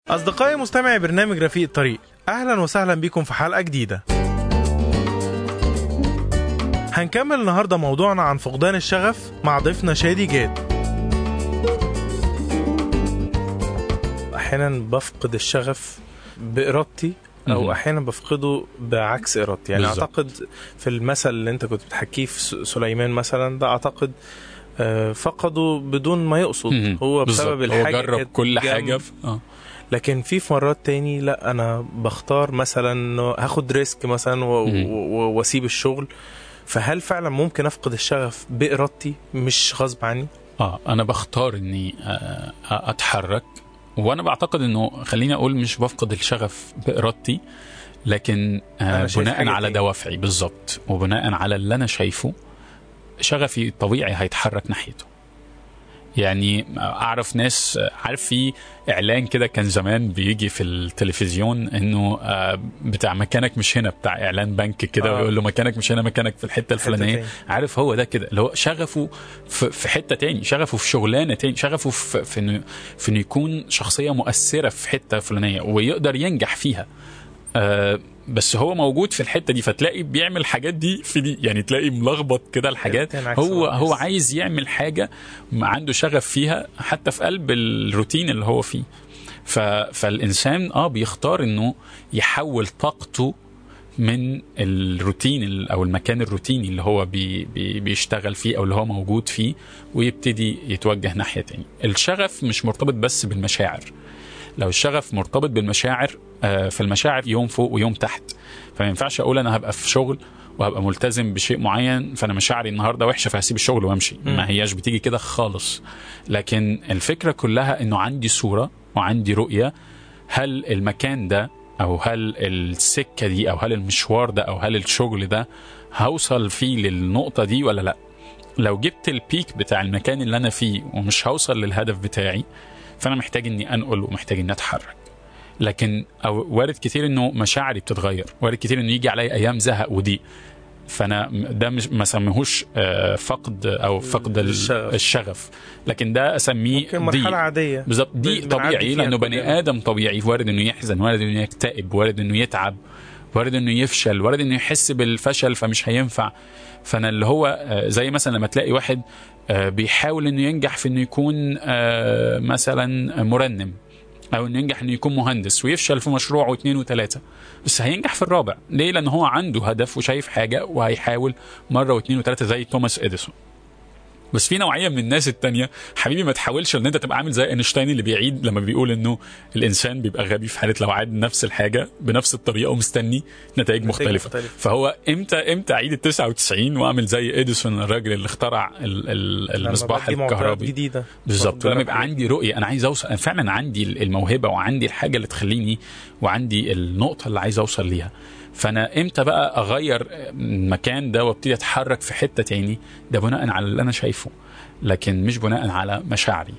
أصدقائي مستمعي برنامج رفيق الطريق أهلا وسهلا بكم في حلقة جديدة هنكمل النهاردة موضوعنا عن فقدان الشغف مع ضيفنا شادي جاد أحيانا بفقد الشغف بإرادتي أو مهم. أحيانا بفقده بعكس إرادتي يعني بالظبط. أعتقد في المثل اللي أنت كنت بتحكيه في س- سليمان مثلا ده أعتقد آه، فقده بدون ما يقصد مهم. هو بالظبط. بسبب الحاجة هو جرب كانت كل جنب- حاجه في... اه لكن في في مرات تاني لا انا بختار مثلا إنه هاخد ريسك مثلا و- مم. و- واسيب الشغل فهل فعلا ممكن افقد الشغف بارادتي مش غصب عني اه انا بختار اني آه، اتحرك وانا بعتقد انه خليني اقول مش بفقد الشغف بارادتي لكن أنا آه شايف بناء حاجة على تاني. دوافعي بالظبط وبناء على اللي انا شايفه شغفي الطبيعي هيتحرك ناحيته يعني اعرف ناس عارف في اعلان كده كان زمان بيجي في التلفزيون انه آه، بتاع مكانك مش هنا بتاع اعلان بنك كده آه. ويقول له مكانك مش هنا مكانك في الحته الفلانيه تاني. عارف هو ده كده اللي هو شغفه في, في حته تاني شغفه في شغلانه تاني شغفه في في انه في انه يكون شخصيه مؤثره في حته فلانيه ويقدر ينجح فيها آه بس هو موجود في الحته دي فتلاقي بيعمل الحاجات دي في دي يعني تلاقي ملخبط كده الحاجات تنعكس هو على هو الناس. عايز يعمل حاجه عنده شغف فيها حتى في قلب الروتين اللي هو فيه ف فالانسان اه بيختار انه يحول طاقته من الروتين ال- او المكان الروتيني اللي هو بي بي بيشتغل فيه او اللي هو موجود فيه ويبتدي يتوجه ناحيه تاني الشغف مش مرتبط بس بالمشاعر لو الشغف مرتبط بالمشاعر آه، فالمشاعر يوم فوق ويوم تحت فما ينفعش اقول انا هبقى في شغل وهبقى ملتزم بشيء معين فانا مشاعري النهارده وحشه فهسيب الشغل وامشي مم. ما هياش بتيجي كده خالص لكن الفكره كلها انه عندي صوره وعندي رؤيه هل المكان ده او هل السكه دي او هل المشوار ده او هل الشغل ده هوصل فيه للنقطه دي ولا لا لو جبت البيك بتاع المكان اللي انا فيه ومش هوصل للهدف بتاعي فانا محتاج اني انقل ومحتاج اني اتحرك لكن أو وارد كتير انه مشاعري بتتغير وارد كتير انه يجي عليا ايام زهق وضيق فانا ده مش ما سميهوش آه، فقد او فقد ال- الشغف. الشغف لكن ده اسميه ممكن مرحله ضيق عاديه بالظبط دي بنعدي طبيعي فيها لانه كلنا. بني ادم طبيعي وارد انه يحزن وارد انه يكتئب وارد انه يتعب وارد انه يفشل وارد انه يحس بالفشل فمش هينفع فانا اللي هو آه، زي مثلا لما تلاقي واحد آه، بيحاول انه ينجح في انه يكون آه، مثلا مرنم او انه ينجح انه يكون مهندس ويفشل في مشروع واثنين وثلاثه بس هينجح في الرابع ليه لان هو عنده هدف وشايف حاجه وهيحاول مره واثنين وثلاثه زي توماس اديسون بس في نوعيه من الناس التانية حبيبي ما تحاولش ان انت تبقى عامل زي اينشتاين اللي بيعيد لما بيقول انه الانسان بيبقى غبي في حاله لو عاد نفس الحاجه بنفس الطريقه ومستني نتائج مختلفه مختلفة. فهو امتى امتى اعيد ال 99 واعمل زي اديسون الراجل اللي اخترع ال- ال- لما المصباح بدي معطيات الكهربي جديده بالظبط واخد ولما بالك يبقى من- عندي رؤيه انا عايز اوصل أنا فعلا عندي الموهبه وعندي الحاجه اللي تخليني وعندي النقطه اللي عايز اوصل ليها فانا امتى بقى اغير المكان ده وابتدي اتحرك في حته تاني ده بناء على اللي انا شايفه لكن مش بناء على مشاعري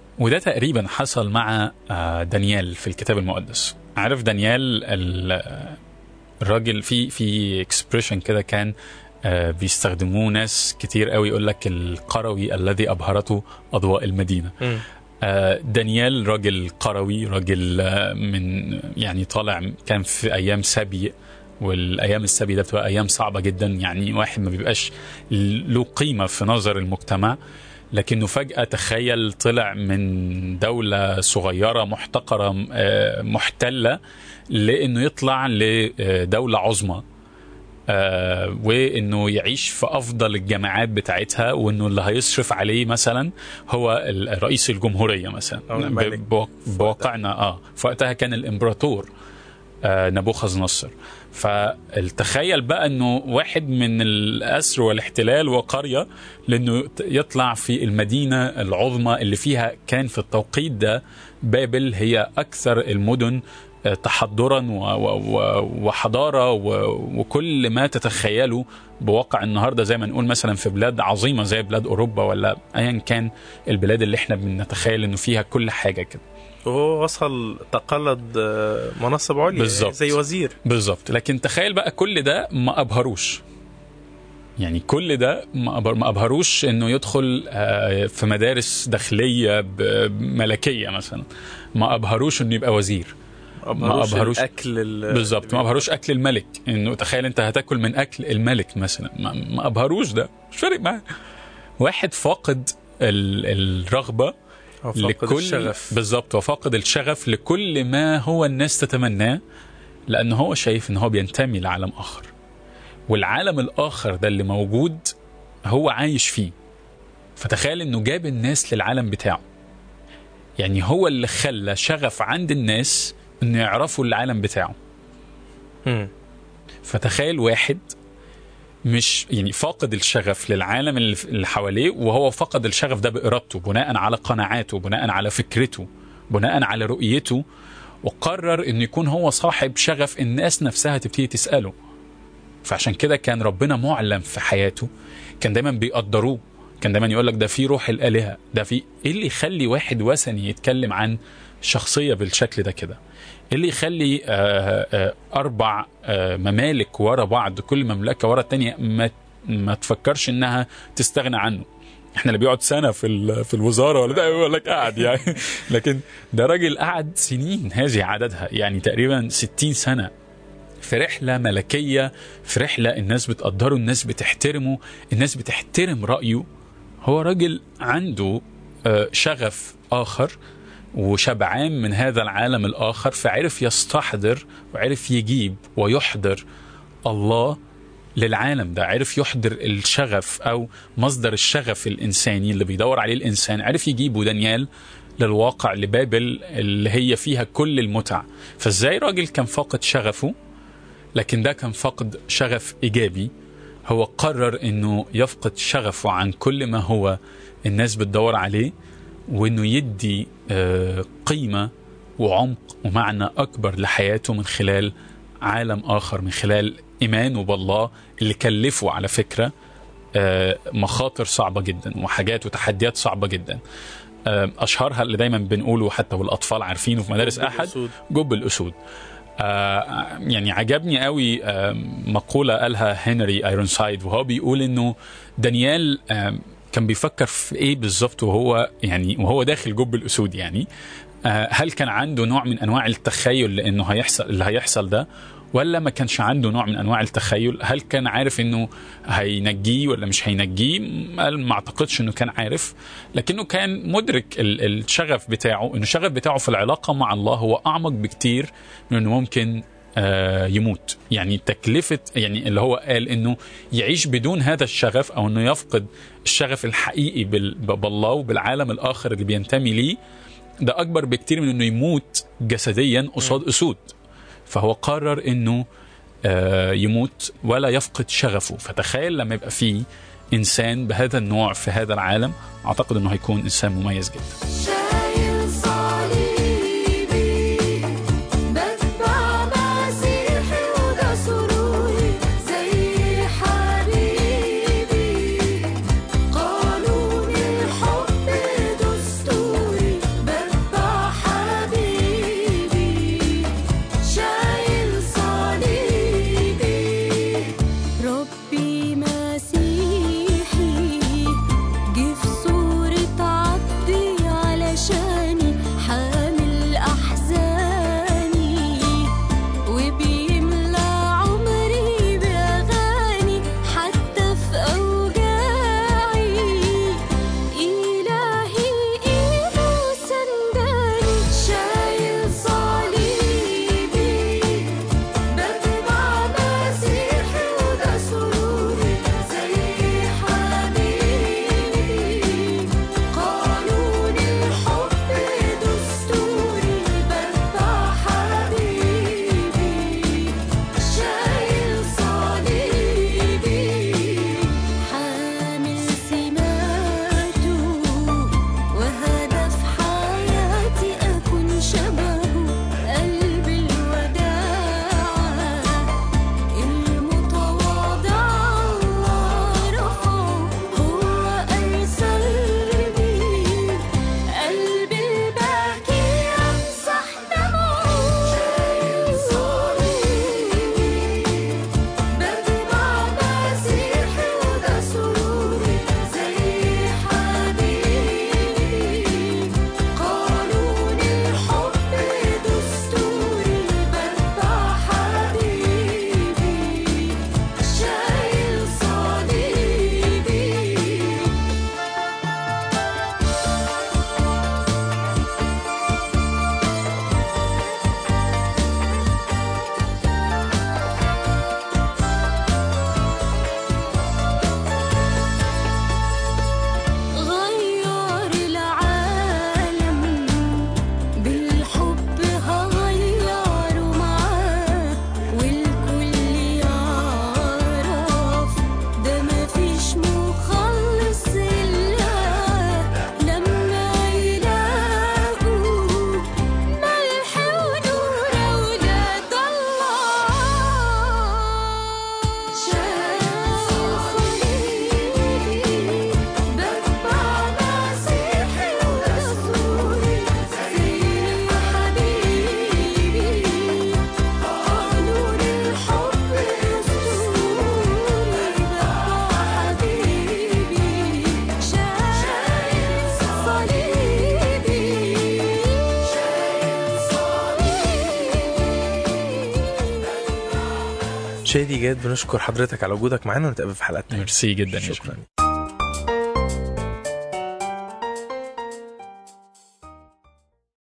وده تقريبا حصل مع آه، دانيال في الكتاب المقدس عارف دانيال ال- الراجل في في اكسبريشن كده كان آه، بيستخدموه ناس كتير قوي يقول لك القروي الذي ابهرته اضواء المدينه مم. آه، دانيال راجل قروي راجل آه، من يعني طالع كان في ايام سبي والايام السبي ده بتبقى ايام صعبه جدا يعني واحد ما بيبقاش له قيمه في نظر المجتمع لكنه فجاه تخيل طلع من دوله صغيره محتقره آه، محتله لانه يطلع لدوله عظمى آه وانه يعيش في افضل الجامعات بتاعتها وانه اللي هيصرف عليه مثلا هو ال- رئيس الجمهوريه مثلا أو الملك. ب- بوا- بواقعنا اه في وقتها كان الامبراطور آه نبوخذ نصر فتخيل بقى انه واحد من الاسر والاحتلال وقريه لانه ت- يطلع في المدينه العظمى اللي فيها كان في التوقيت ده بابل هي اكثر المدن آه، تحضرا و- و- و- وحضاره و- وكل ما تتخيله بواقع النهارده زي ما نقول مثلا في بلاد عظيمه زي بلاد اوروبا ولا ايا كان البلاد اللي احنا بنتخيل انه فيها كل حاجه كده وهو وصل تقلد آه، منصب عليا بالظبط. زي وزير بالظبط لكن تخيل بقى كل ده ما ابهروش يعني كل ده ما أبهر- ما ابهروش انه يدخل آه، في مدارس داخليه ب- ملكيه مثلا ما ابهروش انه يبقى وزير ما أبهروش. الاكل ال- بالظبط ما ابهروش اكل الملك انه تخيل انت هتاكل من اكل الملك مثلا ما, ما ابهروش ده مش فارق معاه واحد فاقد ال- الرغبه أو فقد الشغف بالظبط وفاقد الشغف لكل ما هو الناس تتمناه لان هو شايف ان هو بينتمي لعالم اخر والعالم الاخر ده اللي موجود هو عايش فيه فتخيل انه جاب الناس للعالم بتاعه يعني هو اللي خلى شغف عند الناس انه يعرفوا العالم بتاعه مم. فتخيل واحد مش يعني فاقد الشغف للعالم اللي اللي حواليه وهو فقد الشغف ده بإرادته بناء على قناعاته بناء على فكرته بناء على رؤيته وقرر انه يكون هو صاحب شغف الناس نفسها تبتدي تسأله فعشان كده كان ربنا معلم في حياته كان دايما بيقدروه كان دايما يقول لك ده في روح الآلهة ده في ايه اللي يخلي واحد وثني يتكلم عن شخصية بالشكل ده كده ايه اللي يخلي آه، آه، اربع آه، ممالك ورا بعض كل مملكه ورا الثانيه ما ما تفكرش انها تستغنى عنه احنا اللي بيقعد سنه في ال- في الوزاره ولا ده يقول لك قاعد يعني لكن ده راجل قعد سنين هذه عددها يعني تقريبا 60 سنه في رحله ملكيه في رحله الناس بتقدره الناس بتحترمه الناس بتحترم رايه هو راجل عنده آه، شغف اخر وشبعان من هذا العالم الآخر فعرف يستحضر وعرف يجيب ويحضر الله للعالم ده عرف يحضر الشغف أو مصدر الشغف الإنساني اللي بيدور عليه الإنسان عرف يجيبه دانيال للواقع لبابل اللي هي فيها كل المتع فازاي راجل كان فاقد شغفه لكن ده كان فقد شغف إيجابي هو قرر انه يفقد شغفه عن كل ما هو الناس بتدور عليه وانه يدي آه، قيمه وعمق ومعنى اكبر لحياته من خلال عالم اخر من خلال ايمانه بالله اللي كلفه على فكره آه، مخاطر صعبه جدا وحاجات وتحديات صعبه جدا آه، اشهرها اللي دايما بنقوله حتى والاطفال عارفينه في مدارس احد الأسود. جب الاسود آه يعني عجبني قوي آه مقوله قالها هنري ايرونسايد وهو بيقول انه دانيال آه كان بيفكر في ايه بالظبط وهو يعني وهو داخل جب الاسود يعني آه هل كان عنده نوع من انواع التخيل لانه هيحصل اللي هيحصل ده ولا ما كانش عنده نوع من انواع التخيل هل كان عارف انه هينجيه ولا مش هينجيه قال ما اعتقدش انه كان عارف لكنه كان مدرك ال- الشغف بتاعه انه الشغف بتاعه في العلاقه مع الله هو اعمق بكتير من انه ممكن آه، يموت يعني تكلفة يعني اللي هو قال انه يعيش بدون هذا الشغف او انه يفقد الشغف الحقيقي بال- بالله وبالعالم الاخر اللي بينتمي ليه ده اكبر بكتير من انه يموت جسديا قصاد اسود فهو قرر انه آه، يموت ولا يفقد شغفه فتخيل لما يبقى فيه انسان بهذا النوع في هذا العالم اعتقد انه هيكون انسان مميز جدا شايل صليبي بتبع مسيحي وده سروري زي حبيبي قانون الحب دستوري بتبع حبيبي شايل صليبي ربي مسيحي جه في صورة عبدي على شادي جاد بنشكر حضرتك على وجودك معانا ونتقابل في حلقات تانية ميرسي جدا يا شكرا شكرا